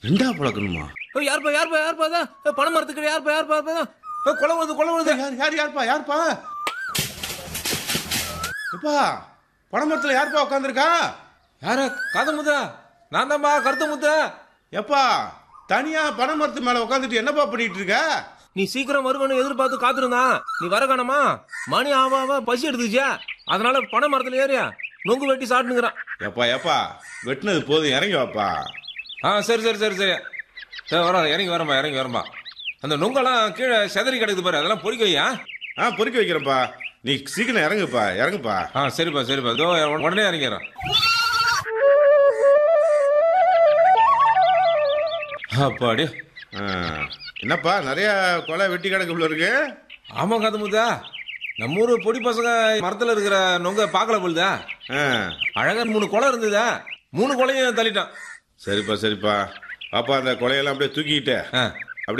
ரெண்டா பழக்கணுமா ஏய், யாருப்பா யாருப்பா யாருப்பா அதான் ஏய், பனை மரத்துக்கு யாருப்பா யாருப்பா யாருப்பா அதான்? ஏய், கொலை வருது கொலை வருது யார் யார் யாருப்பா யாருப்பா எப்பா பனைமரத்துல யாருப்பா உட்காந்துருக்கா யாரா காத முத்தா நான் தான்ப்பா கருத்த முத்தா எப்பா தனியா பனைமரத்து மேல உட்காந்துட்டு என்னப்பா பண்ணிட்டு இருக்க நீ சீக்கிரம் வருவனு எதிர்பார்த்து காத்திருந்தான் நீ வர காணமா மணி ஆவ ஆவ பசி எடுத்துச்சா அதனால பனை மரத்துல ஏறியா நொங்கு வெட்டி சாப்பிட்டுங்கிறான் எப்பா எப்பா வெட்டினது போதும் இறங்கி வாப்பா ஆ சரி சரி சரி சரி சரி வர இறங்கி வரம்பா இறங்கி வரம்பா அந்த நொங்கெல்லாம் கீழே செதறி கிடக்குது பாரு அதெல்லாம் பொறிக்க வையா ஆ பொறுக்கி வைக்கிறேன்ப்பா நீ சீக்கிரம் இறங்குப்பா இறங்குப்பா ஆ சரிப்பா சரிப்பா இதோ உடனே இறங்கிறேன் அப்பாடி ஆ, என்னப்பா நிறைய கொலை வெட்டி கிடக்கு உள்ள இருக்கு ஆமா காது முத்தா நம்ம ஊரு பொடி பசங்க மரத்துல இருக்கிற நொங்க பார்க்கல போலுதா ஆ, அழகா மூணு குளம் இருந்ததா மூணு குளையும் தள்ளிட்டான் சரிப்பா சரிப்பா பாப்பா அந்த கொலையெல்லாம் அப்படியே தூக்கிக்கிட்டு ஆ